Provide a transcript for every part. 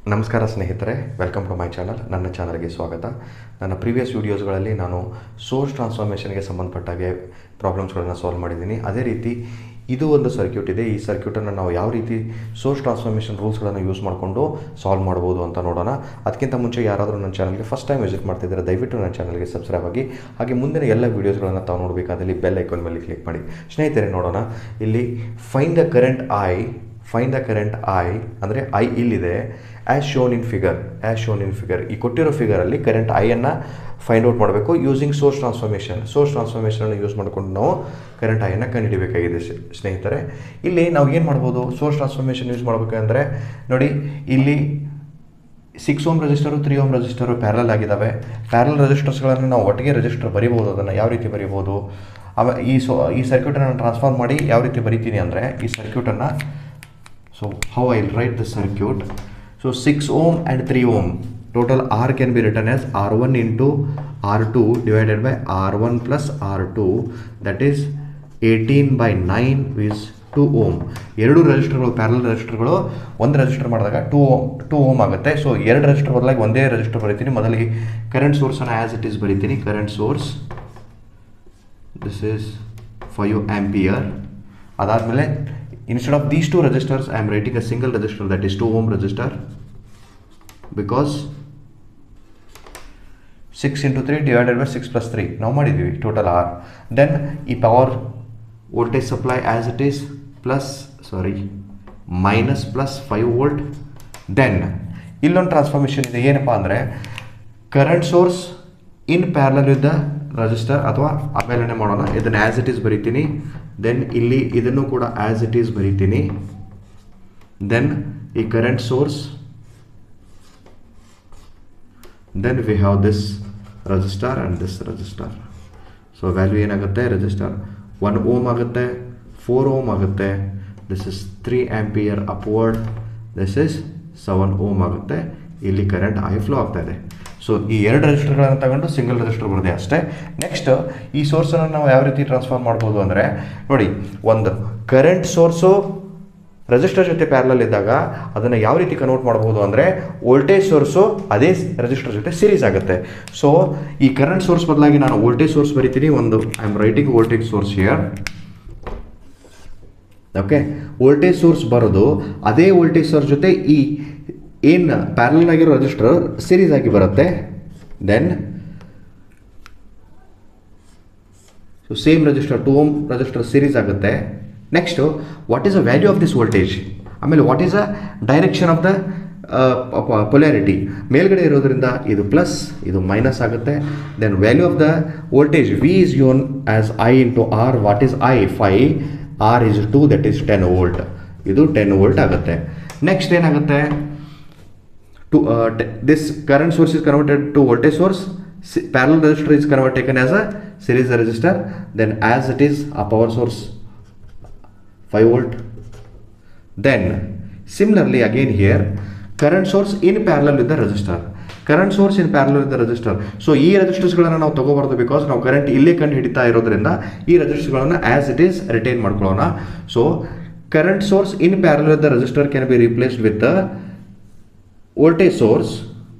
ನಮಸ್ಕಾರ ಸ್ನೇಹಿತರೆ welcome to my channel ನನ್ನ ಚಾನಲ್ಗೆ ಸ್ವಾಗತ ನನ್ನ ಪ್ರೀವಿಯಸ್ ವೀಡಿಯೋಸ್ಗಳಲ್ಲಿ ನಾನು ಸೋರ್ಸ್ ಟ್ರಾನ್ಸ್ಫಾರ್ಮೇಷನ್ಗೆ ಸಂಬಂಧಪಟ್ಟಾಗೆ ಪ್ರಾಬ್ಲಮ್ಸ್ಗಳನ್ನು ಸಾಲ್ವ್ ಮಾಡಿದ್ದೀನಿ ಅದೇ ರೀತಿ ಇದು ಒಂದು ಸರ್ಕ್ಯೂಟ್ ಇದೆ ಈ ಸರ್ಕ್ಯೂಟನ್ನು ನಾವು ಯಾವ ರೀತಿ ಸೋರ್ಸ್ ಟ್ರಾನ್ಸ್ಫಾರ್ಮೇಷನ್ ರೂಲ್ಸ್ಗಳನ್ನು ಯೂಸ್ ಮಾಡಿಕೊಂಡು ಸಾಲ್ವ್ ಮಾಡ್ಬೋದು ಅಂತ ನೋಡೋಣ ಅದಕ್ಕಿಂತ ಮುಂಚೆ ಯಾರಾದರೂ ನನ್ನ ಚಾನಲ್ಗೆ ಫಸ್ಟ್ ಟೈಮ್ ವಿಸಿಟ್ ಮಾಡ್ತಿದ್ದಾರೆ ದಯವಿಟ್ಟು ನನ್ನ ಚಾನಲ್ಗೆ ಸಬ್ಸ್ಕ್ರೈಬ್ ಆಗಿ ಹಾಗೆ ಮುಂದಿನ ಎಲ್ಲ ವೀಡಿಯೋಸ್ಗಳನ್ನು ತಾವು ನೋಡಬೇಕಾದಲ್ಲಿ ಬೆಲ್ ಐಕಾನ್ ಮೇಲೆ ಕ್ಲಿಕ್ ಮಾಡಿ ಸ್ನೇಹಿತರೆ ನೋಡೋಣ ಇಲ್ಲಿ find the current I find the current I ಅಂದರೆ ಐ ಇಲ್ಲಿದೆ as shown in figure as shown in figure ಈ ಕೊಟ್ಟಿರೋ ಫಿಗರಲ್ಲಿ ಕರೆಂಟ್ ಐಯನ್ನು ಫೈಂಡ್ ಔಟ್ ಮಾಡಬೇಕು ಯೂಸಿಂಗ್ ಸೋರ್ಸ್ ಟ್ರಾನ್ಸ್ಫಾರ್ಮೇಷನ್ ಸೋರ್ಸ್ ಟ್ರಾನ್ಸ್ಫಾರ್ಮೇಷನನ್ನು ಯೂಸ್ ಮಾಡಿಕೊಂಡು ನಾವು ಕರೆಂಟ್ ಐಯನ್ನು ಕಂಡುಹಿಡಿಬೇಕಾಗಿದೆ ಸ್- ಸ್ನೇಹಿತರೆ ಇಲ್ಲಿ ನಾವು ಏನು ಮಾಡ್ಬೋದು ಸೋರ್ಸ್ ಟ್ರಾನ್ಸ್ಫಾರ್ಮೇಷನ್ ಯೂಸ್ ಮಾಡಬೇಕಂದ್ರೆ ನೋಡಿ ಇಲ್ಲಿ six ohm resistor three ohm resistor parallel ಆಗಿದ್ದಾವೆ ಪ್ಯಾರಲ್ ರೆಜಿಸ್ಟರ್ಸ್ಗಳನ್ನು ನಾವು ಒಟ್ಟಿಗೆ ರೆಜಿಸ್ಟರ್ ಬರಿಬೋದು ಅದನ್ನು ಯಾವ ರೀತಿ ಬರಿಬೋದು ಆಮೇಲೆ ಈ ಸೊ ಈ ಸರ್ಕ್ಯೂಟನ್ನು ಟ್ರಾನ್ಸ್ಫಾರ್ಮ್ ಮಾಡಿ ಯಾವ ರೀತಿ ಬರಿತೀನಿ ಅಂದರೆ ಈ ಸರ್ಕ್ಯೂಟನ್ನು so how I write the circuit so six ohm and three ohm total R can be written as R one into R two divided by R one plus R two that is eighteen by nine is two ohm ಎರಡು ರೆಜಿಸ್ಟರ್ಗಳು parallel ರೆಜಿಸ್ಟರ್ಗಳು ಒಂದು resistor ಮಾಡಿದಾಗ two ohm two ohm ಆಗುತ್ತೆ so ಎರಡು resistor ಬದಲಾಗಿ ಒಂದೇ resistor ಬರಿತೀನಿ ಮೊದಲಿಗೆ ಕರೆಂಟ್ ಸೋರ್ಸನ್ನು ಆ್ಯಸ್ ಇಟ್ ಈಸ್ ಬರಿತೀನಿ current source this is five ampere ಅದಾದಮೇಲೆ instead of these two resistors I am writing a single resistor that is two ohm resistor because six into three divided by six plus three ನಾವು ಮಾಡಿದ್ದೀವಿ total R then ಈ power voltage supply as it is plus sorry minus plus five volt then ಇಲ್ಲೊಂದು transformation ಇದೆ ಏನಪ್ಪ ಅಂದರೆ current source in parallel with the resistor ಅಥವಾ ಆಮೇಲೆ ಮಾಡೋಣ ಇದನ್ನು ಆ್ಯಸ್ ಇಟ್ ಈಸ್ ಬರಿತೀನಿ ದೆನ್ ಇಲ್ಲಿ ಇದನ್ನು ಕೂಡ ಆ್ಯಸ್ ಇಟ್ ಈಸ್ ಬರಿತೀನಿ ದೆನ್ ಈ current source then we have this resistor and this resistor so value ಏನಾಗುತ್ತೆ ರೆಜಿಸ್ಟರ್ ಒನ್ ಓಮ್ ಆಗುತ್ತೆ ಫೋರ್ ಓಮ್ ಆಗುತ್ತೆ this is three ampere upward this is seven ohm ಆಗುತ್ತೆ ಇಲ್ಲಿ ಕರೆಂಟ್ ಐ ಫ್ಲೋ ಆಗ್ತಾ ಇದೆ so ಈ ಎರಡು ರೆಜಿಸ್ಟರ್ಗಳನ್ನು ತಗೊಂಡು ಸಿಂಗಲ್ ರೆಜಿಸ್ಟರ್ ಬರುತ್ತೆ ಅಷ್ಟೇ ನೆಕ್ಸ್ಟ್ ಈ ಸೋರ್ಸನ್ನು ನಾವು ಯಾವ ರೀತಿ ಟ್ರಾನ್ಸ್ಫಾರ್ಮ್ ಮಾಡ್ಬೋದು ಅಂದರೆ ನೋಡಿ ಒಂದು ಕರೆಂಟ್ ಸೋರ್ಸು ರೆಜಿಸ್ಟರ್ ಜೊತೆ ಪ್ಯಾರಲಲ್ ಇದ್ದಾಗ ಅದನ್ನು ಯಾವ ರೀತಿ ಕನ್ವರ್ಟ್ ಮಾಡ್ಬೋದು ಅಂದರೆ ವೋಲ್ಟೇಜ್ ಸೋರ್ಸು ಅದೇ ರೆಜಿಸ್ಟರ್ ಜೊತೆ ಸೀರೀಸ್ ಆಗುತ್ತೆ ಸೊ ಈ ಕರೆಂಟ್ ಸೋರ್ಸ್ ಬದಲಾಗಿ ನಾನು ವೋಲ್ಟೇಜ್ ಸೋರ್ಸ್ ಬರಿತೀನಿ ಒಂದು I am writing voltage source here okay voltage source ಬರೋದು ಅದೇ ವೋಲ್ಟೇಜ್ ಸೋರ್ಸ್ ಜೊತೆ ಈ ಏನು ಪ್ಯಾರಲಲ್ ಆಗಿರೋ ರೆಜಿಸ್ಟರ್ ಸೀರೀಸ್ ಆಗಿ ಬರುತ್ತೆ then so same resistor two ohm resistor series ಆಗುತ್ತೆ next what is a value of this voltage ಆಮೇಲೆ what is a direction of the polarity ಮೇಲ್ಗಡೆ ಇರೋದ್ರಿಂದ ಇದು ಪ್ಲಸ್ ಇದು ಮೈನಸ್ ಆಗುತ್ತೆ then value of the voltage V is given as I into R what is I five R is two that is ten volt ಇದು ten volt ಆಗುತ್ತೆ next ಏನಾಗುತ್ತೆ to uh, t- this current source is converted to voltage source si- parallel resistor is converted taken as a series resistor then as it is a power source 5 volt then similarly again here current source in parallel with the resistor current source in parallel with the resistor so ಈ ರೆಜಿಸ್ಟರ್ಸ್ಗಳನ್ನು ನಾವು ತಗೋಬಾರ್ದು because ನಾವು current ಇಲ್ಲೇ ಕಂಡು ಹಿಡಿತಾ ಇರೋದ್ರಿಂದ ಈ ರೆಜಿಸ್ಟರ್ಗಳನ್ನು ಆ್ಯಸ್ ಇಟ್ ಈಸ್ ರಿಟೈನ್ ಮಾಡ್ಕೊಳ್ಳೋಣ so current source in parallel with the resistor can be replaced with the voltage source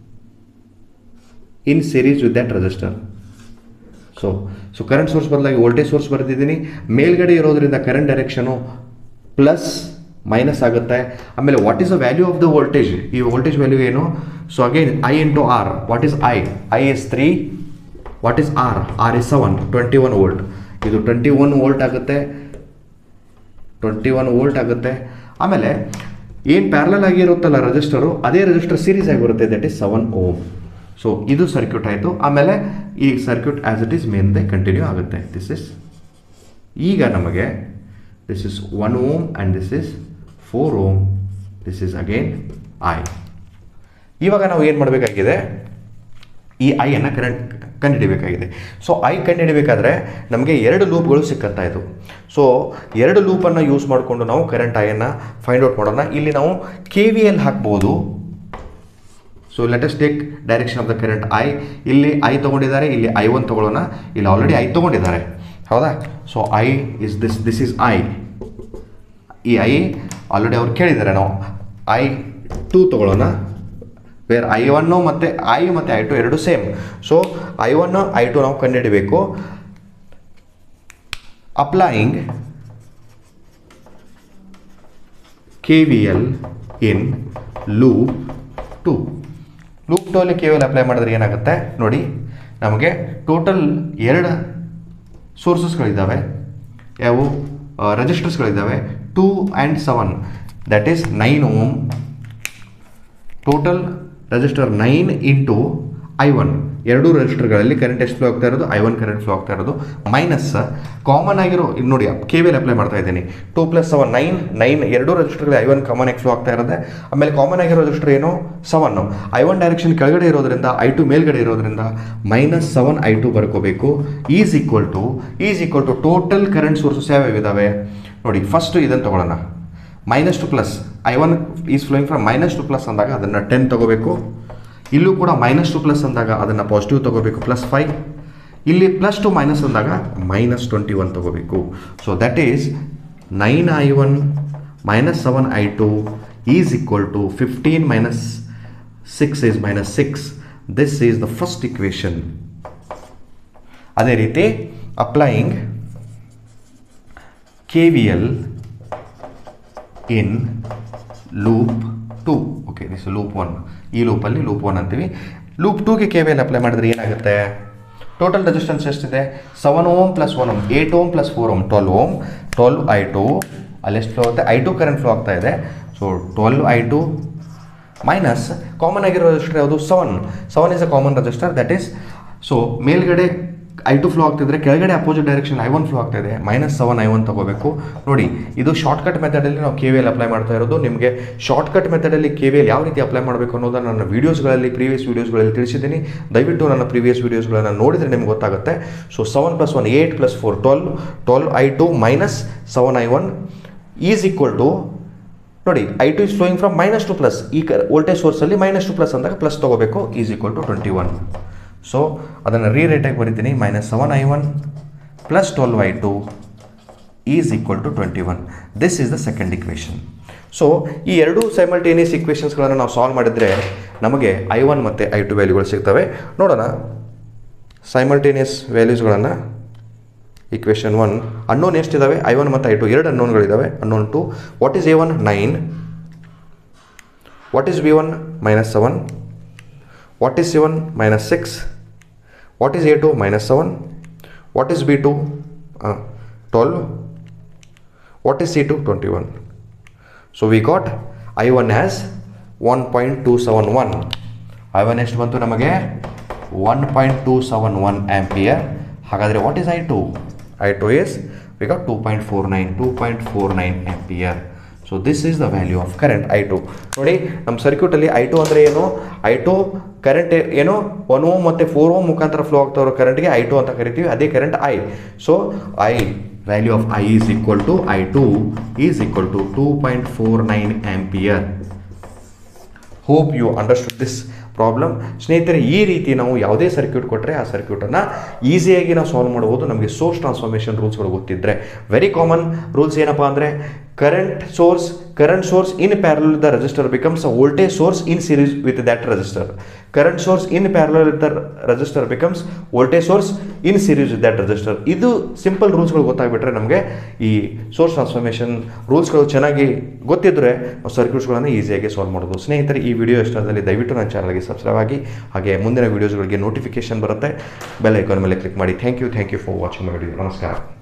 in series with that resistor so so current source ಬದಲಾಗಿ ವೋಲ್ಟೇಜ್ ಸೋರ್ಸ್ ಬರೆದಿದ್ದೀನಿ ಮೇಲ್ಗಡೆ ಇರೋದ್ರಿಂದ ಕರೆಂಟ್ ಡೈರೆಕ್ಷನು ಪ್ಲಸ್ ಮೈನಸ್ ಆಗುತ್ತೆ ಆಮೇಲೆ what is the value of the voltage ಈ voltage value ಏನು so again I into R what is I I is three what is R R is seven twenty one volt ಇದು twenty one volt ಆಗುತ್ತೆ twenty one volt ಆಗುತ್ತೆ ಆಮೇಲೆ ಏನು parallel ಆಗಿರುತ್ತಲ್ಲ ರೆಜಿಸ್ಟರು ಅದೇ register series ಆಗಿ ಬರುತ್ತೆ that is seven ohm so ಇದು circuit ಆಯಿತು ಆಮೇಲೆ ಈ ಸರ್ಕ್ಯೂಟ್ ಆ್ಯಸ್ ಇಟ್ ಈಸ್ ಮೇನ್ದೆ ಕಂಟಿನ್ಯೂ ಆಗುತ್ತೆ ದಿಸ್ ಇಸ್ ಈಗ ನಮಗೆ this is one ohm and this is four ohm this is again I ಇವಾಗ ನಾವು ಏನು ಮಾಡಬೇಕಾಗಿದೆ ಈ ಐಯನ್ನು ಕರೆಂಟ್ ಕಂಡುಹಿಡಿಬೇಕಾಗಿದೆ ಸೊ ಐ ಕಂಡುಹಿಡಿಬೇಕಾದ್ರೆ ನಮಗೆ ಎರಡು ಲೂಪ್ಗಳು ಸಿಕ್ಕತ್ತಾ ಇದು ಸೊ ಎರಡು ಲೂಪನ್ನು ಯೂಸ್ ಮಾಡಿಕೊಂಡು ನಾವು ಕರೆಂಟ್ ಐಯನ್ನು ಫೈಂಡ್ ಔಟ್ ಮಾಡೋಣ ಇಲ್ಲಿ ನಾವು ಕೆ ವಿ ಎಲ್ ಹಾಕ್ಬೋದು so let us take direction of the current I ಇಲ್ಲಿ ಐ ತೊಗೊಂಡಿದ್ದಾರೆ ಇಲ್ಲಿ ಐ ಒನ್ ತೊಗೊಳ್ಳೋಣ ಇಲ್ಲಿ ಆಲ್ರೆಡಿ ಐ ತೊಗೊಂಡಿದ್ದಾರೆ ಹೌದಾ so I is this this is I ಈ ಐ ಆಲ್ರೆಡಿ ಅವ್ರು ಕೇಳಿದ್ದಾರೆ ನಾವು ಐ ಟೂ ತೊಗೊಳ್ಳೋಣ ವೇರ್ ಐ ಒನ್ನು ಮತ್ತು ಐ ಮತ್ತು ಐ ಟು ಎರಡು same so I one I two ನಾವು ಕಂಡುಹಿಡಬೇಕು applying K V L in loop two loop to ಅಲ್ಲಿ ಕೆ ವಿ ಎಲ್ ಅಪ್ಲೈ ಮಾಡಿದ್ರೆ ಏನಾಗುತ್ತೆ ನೋಡಿ ನಮಗೆ ಟೋಟಲ್ ಎರಡು ಸೋರ್ಸಸ್ಗಳಿದ್ದಾವೆ ಯಾವುವು ರಿಜಿಸ್ಟರ್ಸ್ಗಳಿದ್ದಾವೆ two and seven that is nine ohm total resistor nine into I one ಎರಡೂ ರೆಜಿಸ್ಟರ್ಗಳಲ್ಲಿ ಕರೆಂಟ್ ಎಷ್ಟು ಫ್ಲೋ ಆಗ್ತಾ ಇರೋದು ಐ ಒನ್ ಕರೆಂಟ್ ಫ್ಲೋ ಆಗ್ತಾ ಇರೋದು ಮೈನಸ್ ಕಾಮನ್ ಆಗಿರೋ ಇದು ನೋಡಿ ಕೆ ವಿ ಎಲ್ ಅಪ್ಲೈ ಮಾಡ್ತಾ ಇದ್ದೀನಿ two plus seven nine nine ಎರಡೂ ರೆಜಿಸ್ಟರ್ಗಳಲ್ಲಿ ಐ ಒನ್ ಕಾಮನ್ ಆಗಿ ಫ್ಲೋ ಆಗ್ತಾ ಇರುತ್ತೆ ಆಮೇಲೆ ಕಾಮನ್ ಆಗಿರೋ ರೆಜಿಸ್ಟರ್ ಏನು ಸೆವೆನ್ ಐ ಒನ್ ಡೈರೆಕ್ಷನ್ ಕೆಳಗಡೆ ಇರೋದ್ರಿಂದ ಐ ಟು ಮೇಲ್ಗಡೆ ಇರೋದ್ರಿಂದ ಮೈನಸ್ ಸೆವೆನ್ ಐ ಟು ಬರ್ಕೋಬೇಕು is equal to is equal to total current sources ಯಾವ್ಯಾವ ಇದ್ದಾವೆ ನೋಡಿ ಫಸ್ಟ್ ಇದನ್ನು ತಗೊಳ್ಳೋಣ minus to plus I one is flowing from minus to plus ಅಂದಾಗ ಅದನ್ನು ಟೆನ್ ತಗೋಬೇಕು ಇಲ್ಲೂ ಕೂಡ ಮೈನಸ್ ಟು ಪ್ಲಸ್ ಅಂದಾಗ ಅದನ್ನು ಪಾಸಿಟಿವ್ ತಗೋಬೇಕು ಪ್ಲಸ್ ಫೈವ್ ಇಲ್ಲಿ ಪ್ಲಸ್ ಟು ಮೈನಸ್ ಅಂದಾಗ ಮೈನಸ್ ಟ್ವೆಂಟಿ ಒನ್ ತಗೋಬೇಕು so that is nine I one minus seven I two is equal to fifteen minus six is minus six this is the first equation ಅದೇ ರೀತಿ applying K V L in loop two okay this loop one ಈ ಲೂಪಲ್ಲಿ loop one ಅಂತೀವಿ loop ಟೂಗೆ K V L apply ಮಾಡಿದ್ರೆ ಏನಾಗುತ್ತೆ total resistance ಎಷ್ಟಿದೆ seven ohm plus one ohm eight ohm plus four ohm twelve ohm twelve I two ಅಲ್ಲಿ ಎಷ್ಟು flow ಆಗುತ್ತೆ ಐ ಟು ಕರೆಂಟ್ ಫ್ಲೋ ಆಗ್ತಾ ಇದೆ so twelve I two minus common ಆಗಿರೋ resistor ಯಾವುದು seven seven is a common resistor that is so ಮೇಲ್ಗಡೆ I two flow ಆಗ್ತಿದ್ರೆ ಕೆಳಗಡೆ opposite direction I one flow ಆಗ್ತಾ ಇದೆ ಮೈನಸ್ ಸೆವೆನ್ ಐ ಒನ್ ತಗೋಬೇಕು ನೋಡಿ ಇದು ಶಾರ್ಟ್ಕಟ್ ಮೆಥಡಲ್ಲಿ ನಾವು ಕೆ ವಿ ಎಲ್ ಅಪ್ಲೈ ಮಾಡ್ತಾ ಇರೋದು ನಿಮಗೆ ಶಾರ್ಟ್ಕಟ್ ಮೆಥಡಲ್ಲಿ ಕೆ ವಿ ಎಲ್ ಯಾವ ರೀತಿ ಅಪ್ಲೈ ಮಾಡಬೇಕು ಅನ್ನೋದನ್ನು ನನ್ನ ವೀಡಿಯೋಸ್ಗಳಲ್ಲಿ ಪ್ರೀವಿಯಸ್ ವೀಡಿಯೋಸ್ಗಳಲ್ಲಿ ತಿಳಿಸಿದ್ದೀನಿ ದಯವಿಟ್ಟು ನನ್ನ ಪ್ರೀವಿಯಸ್ ವೀಡಿಯೋಸ್ಗಳನ್ನು ನೋಡಿದರೆ ನಿಮ್ಗೆ ಗೊತ್ತಾಗುತ್ತೆ so seven plus one eight plus four twelve twelve I two minus seven I one is equal to ನೋಡಿ I two is flowing from minus to plus ಈ ಕ ವೋಲ್ಟೇಜ್ ಸೋರ್ಸಲ್ಲಿ ಮೈನಸ್ ಟು ಪ್ಲಸ್ ಅಂದಾಗ plus ತೊಗೋಬೇಕು is equal to twenty one so ಅದನ್ನು ರೀ ರೇಟಾಗಿ ಬರಿತೀನಿ minus seven I one plus twelve I two is equal to twenty one this is the second equation so ಈ ಎರಡು ಸೈಮಲ್ಟೇನಿಯಸ್ ಇಕ್ವೇಷನ್ಸ್ಗಳನ್ನು ನಾವು ಸಾಲ್ವ್ ಮಾಡಿದರೆ ನಮಗೆ ಐ ಒನ್ ಮತ್ತು ಐ ಟು ವ್ಯಾಲ್ಯೂಗಳು ಸಿಗ್ತವೆ ನೋಡೋಣ ಸೈಮಲ್ಟೇನಿಯಸ್ ವ್ಯಾಲ್ಯೂಸ್ಗಳನ್ನು ಇಕ್ವೇಷನ್ ಒನ್ ಅನ್ನೋನ್ ಎಷ್ಟಿದ್ದಾವೆ ಐ ಒನ್ ಮತ್ತು ಐ ಟು ಎರಡು ಅನ್ನೋನ್ಗಳಿದ್ದಾವೆ unknown two what is A one nine what is B one minus seven what is C one minus six what is A two minus seven what is B two twelve what is C two twenty one so we got I one has one point two seven one I one ಎಷ್ಟು ಬಂತು ನಮಗೆ one point two seven one ampere ಹಾಗಾದರೆ what is I two I two is we got two point four nine two point four nine ampere so this is the value of current I two ನೋಡಿ ನಮ್ಮ ಸರ್ಕ್ಯೂಟಲ್ಲಿ I two ಅಂದರೆ ಏನು I two current ಏನು one ohm ಮತ್ತು four ohm ಮುಖಾಂತರ flow ಆಗ್ತಾ ಇರೋ ಕರೆಂಟ್ಗೆ ಐ ಟು ಅಂತ ಕರಿತೀವಿ ಅದೇ current I so I value of I is equal to I two is equal to two point four nine ampere hope you understood this problem ಸ್ನೇಹಿತರೆ ಈ ರೀತಿ ನಾವು ಯಾವುದೇ ಸರ್ಕ್ಯೂಟ್ ಕೊಟ್ಟರೆ ಆ ಸರ್ಕ್ಯೂಟನ್ನು ಈಸಿಯಾಗಿ ನಾವು ಸಾಲ್ವ್ ಮಾಡ್ಬೋದು ನಮಗೆ ಸೋರ್ಸ್ ಟ್ರಾನ್ಸ್ಫಾರ್ಮೇಷನ್ ರೂಲ್ಸ್ಗಳು ಗೊತ್ತಿದ್ದರೆ ವೆರಿ ಕಾಮನ್ ರೂಲ್ಸ್ ಏನಪ್ಪ ಅಂದರೆ current source current source in parallel the resistor becomes a voltage source in series with that resistor current source in parallel with the resistor becomes voltage source in series with that resistor ಇದು simple ರೂಲ್ಸ್ಗಳು ಗೊತ್ತಾಗ್ಬಿಟ್ರೆ ನಮಗೆ ಈ source transformation ರೂಲ್ಸ್ಗಳು ಚೆನ್ನಾಗಿ ಗೊತ್ತಿದ್ದರೆ ನಾವು ಸರ್ಕ್ಯೂಟ್ಸ್ಗಳನ್ನು ಈಸಿಯಾಗಿ solve ಮಾಡ್ಬೋದು ಸ್ನೇಹಿತರೆ ಈ ವಿಡಿಯೋ ಇಷ್ಟದಲ್ಲಿ ದಯವಿಟ್ಟು ನನ್ನ ಚಾನಲ್ಗೆ ಸಬ್ಸ್ಕ್ರೈಬ್ ಆಗಿ ಹಾಗೆ ಮುಂದಿನ ವೀಡಿಯೋಸ್ಗಳಿಗೆ ನೋಟಿಫಿಕೇಶನ್ ಬರುತ್ತೆ ಬೆಲ್ ಐಕಾನ್ ಮೇಲೆ ಕ್ಲಿಕ್ ಮಾಡಿ thank you thank you for watching my video ನಮಸ್ಕಾರ